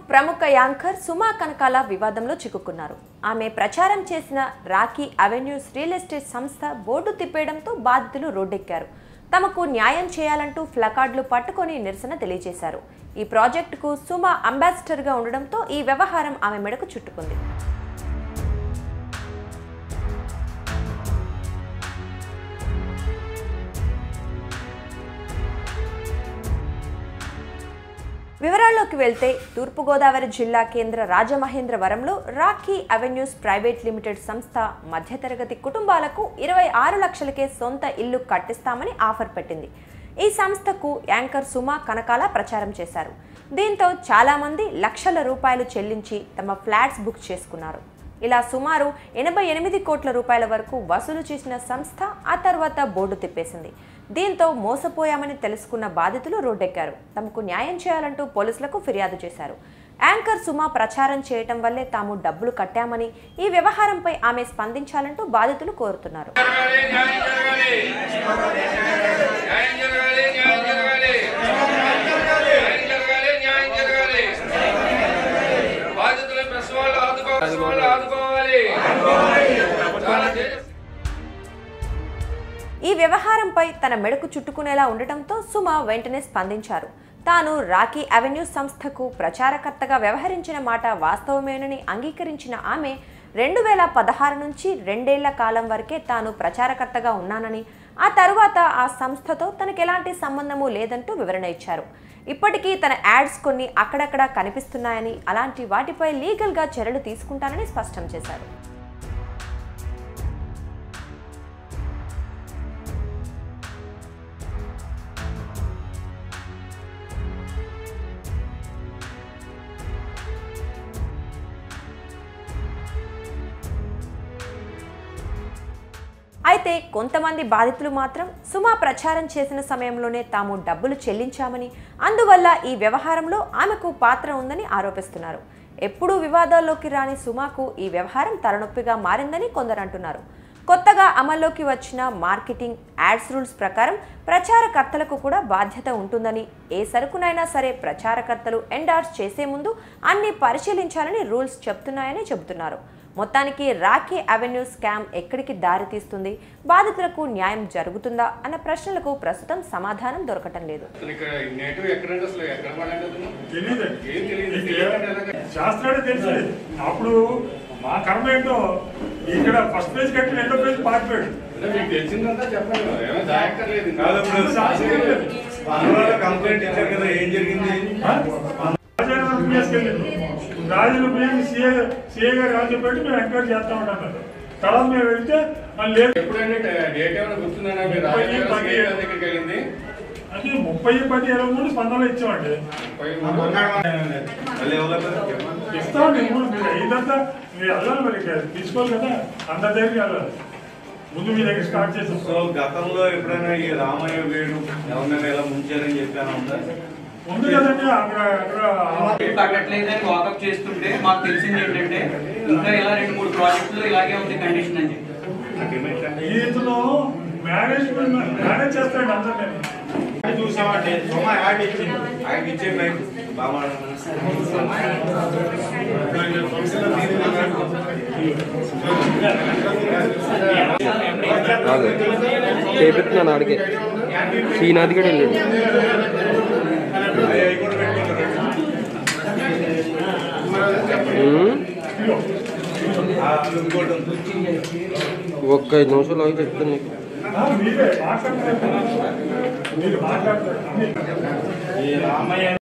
ప్రముఖ యాంకర్ సుమా కనకాల వివాదంలో చిక్కుకున్నారు ఆమె ప్రచారం చేసిన రాకీ అవెన్యూస్ రియల్ ఎస్టేట్ సంస్థ బోర్డు తిప్పేయడంతో బాధితులు రోడ్డెక్కారు తమకు న్యాయం చేయాలంటూ ప్లకార్డులు పట్టుకొని నిరసన తెలియజేశారు ఈ ప్రాజెక్టుకు సుమా అంబాసిడర్గా ఉండడంతో ఈ వ్యవహారం ఆమె మెడకు చుట్టుకుంది వివరాల్లోకి వెళ్తే తూర్పుగోదావరి జిల్లా కేంద్ర రాజమహేంద్రవరంలో రాఖీ అవెన్యూస్ ప్రైవేట్ లిమిటెడ్ సంస్థ మధ్యతరగతి కుటుంబాలకు ఇరవై ఆరు లక్షలకే సొంత ఇల్లు కట్టిస్తామని ఆఫర్ పెట్టింది ఈ సంస్థకు యాంకర్ సుమా కనకాల ప్రచారం చేశారు దీంతో చాలామంది లక్షల రూపాయలు చెల్లించి తమ ఫ్లాట్స్ బుక్ చేసుకున్నారు ఇలా సుమారు ఎనభై ఎనిమిది కోట్ల రూపాయల వరకు వసూలు చేసిన సంస్థ ఆ తర్వాత బోర్డు తిప్పేసింది దీంతో మోసపోయామని తెలుసుకున్న బాధితులు రోడ్డెక్కారు తమకు న్యాయం చేయాలంటూ పోలీసులకు ఫిర్యాదు చేశారు యాంకర్ సుమా ప్రచారం చేయటం వల్లే తాము డబ్బులు కట్టామని ఈ వ్యవహారంపై ఆమె స్పందించాలంటూ బాధితులు కోరుతున్నారు జరగాలి న్యాయం జరగాలి న్యాయం జరగాలి న్యాయం జరగాలి న్యాయం జరగాలి న్యాయం జరగాలి బాధితుల ప్రెస్ వాళ్ళు ఆదుకోవాలి ప్రెస్ వాళ్ళు ఆదుకోవాలి చాలా తేజ- ఈ వ్యవహారంపై తన మెడకు చుట్టుకునేలా ఉండటంతో సుమ వెంటనే స్పందించారు తాను రాకీ అవెన్యూ సంస్థకు ప్రచారకర్తగా వ్యవహరించిన మాట వాస్తవమేనని అంగీకరించిన ఆమె రెండు వేల పదహారు నుంచి రెండేళ్ల కాలం వరకే తాను ప్రచారకర్తగా ఉన్నానని ఆ తరువాత ఆ సంస్థతో తనకు ఎలాంటి సంబంధము లేదంటూ వివరణ ఇచ్చారు ఇప్పటికీ తన యాడ్స్ కొన్ని అక్కడక్కడ కనిపిస్తున్నాయని అలాంటి వాటిపై లీగల్గా చర్యలు తీసుకుంటానని స్పష్టం చేశారు అయితే కొంతమంది బాధితులు మాత్రం సుమా ప్రచారం చేసిన సమయంలోనే తాము డబ్బులు చెల్లించామని అందువల్ల ఈ వ్యవహారంలో ఆమెకు పాత్ర ఉందని ఆరోపిస్తున్నారు ఎప్పుడూ వివాదాల్లోకి రాని సుమాకు ఈ వ్యవహారం తలనొప్పిగా మారిందని కొందరు అంటున్నారు కొత్తగా అమల్లోకి వచ్చిన మార్కెటింగ్ యాడ్స్ రూల్స్ ప్రకారం ప్రచారకర్తలకు కూడా బాధ్యత ఉంటుందని ఏ సరుకునైనా సరే ప్రచారకర్తలు ఎండార్స్ చేసే ముందు అన్ని పరిశీలించాలని రూల్స్ చెప్తున్నాయని చెబుతున్నారు మొత్తానికి రాఖీ అవెన్యూ స్కామ్ ఎక్కడికి దారి తీస్తుంది బాధితులకు న్యాయం జరుగుతుందా అన్న ప్రశ్నలకు ప్రస్తుతం సమాధానం దొరకటం లేదు అసలు ఇక్కడ నేటివ్ ఎక్కడంటే అసలు ఎక్కడ పడండి అతను తెలీదు ఏం తెలియదు నీకు తెలియదంటే ఎలాగ? శాస్త్రాడే తెలుసు అప్పుడు మా కర్మ ఏంటో ఇక్కడ ఫస్ట్ పేజ్ కట్టి రెండో పేజ్ పారిపోయాడు అంటే మీకు తెలిసిందంతా చెప్పండి కదా, ఏమీ దాయక్కర్లేదు కాదు ఇప్పుడు శాస్త్రం లేదు. మనవాళ్ళు కంప్లైంట్ ఇచ్చారు కదా ఏం జరిగింది ఆ? రాజానగరం పిఎస్కెళ్ళింది రాజులు మేము సీఏ సీఏ గారు రాజు పెట్టి మేము ఎంక్వైరీ చేస్తా ఉంటాం తర్వాత మేము వెళ్తే వాళ్ళు లేదు ఎప్పుడంటే డేట్ ఏమైనా గుర్తుందా మీరు ముప్పై రాజకీయ పది. సీఏ దగ్గరికి వెళ్ళింది అది ముప్పై పది ఇరవై మూడు స్పందనలు ఇచ్చామండి ముప్పై మళ్ళీ ఎవరు ఇస్తామండి ఇప్పుడు మీరు ఇదంతా మీరు వెళ్ళాలి మరి ఇక తీసుకోవాలి కదా అందరి దగ్గరికి వెళ్ళాలి ముందు మీ దగ్గర స్టార్ట్ చేసాం సో గతంలో ఎప్పుడైనా ఈ రామయ్య వేడు ఎవరినైనా ఇలా ముంచారని చెప్పాను ఉందా ఉంది కదండి అక్కడ అక్కడ పట్టట్లేదని వాకప్ చేస్తుంటే మాకు తెలిసింది ఏంటంటే ఇంకా ఇలా రెండు మూడు ప్రాజెక్టులు ఇలాగే ఉంది కండిషన్ అని చెప్పి ఈతను మేనేజ్మెంట్ మేనేజ్ చేస్తాడు అందరు నేను చూసామంటే సొమ యాడ్ ఇచ్చింది యాడ్ ఇచ్చే టైం బాగా కాదు చేపెడుతున్నాను ఆడికి శ్రీనాథ్ కూడా వెళ్ళాడు ఉమ్, ఇంకోటి ఉంది ఒక్క ఐదు నిమిషాలు ఆగి చెప్తాను నీకు ఆ, మీరే మాట్లాడతారు మీరు మాట్లాడతారు అన్ని ఈ రామయ్య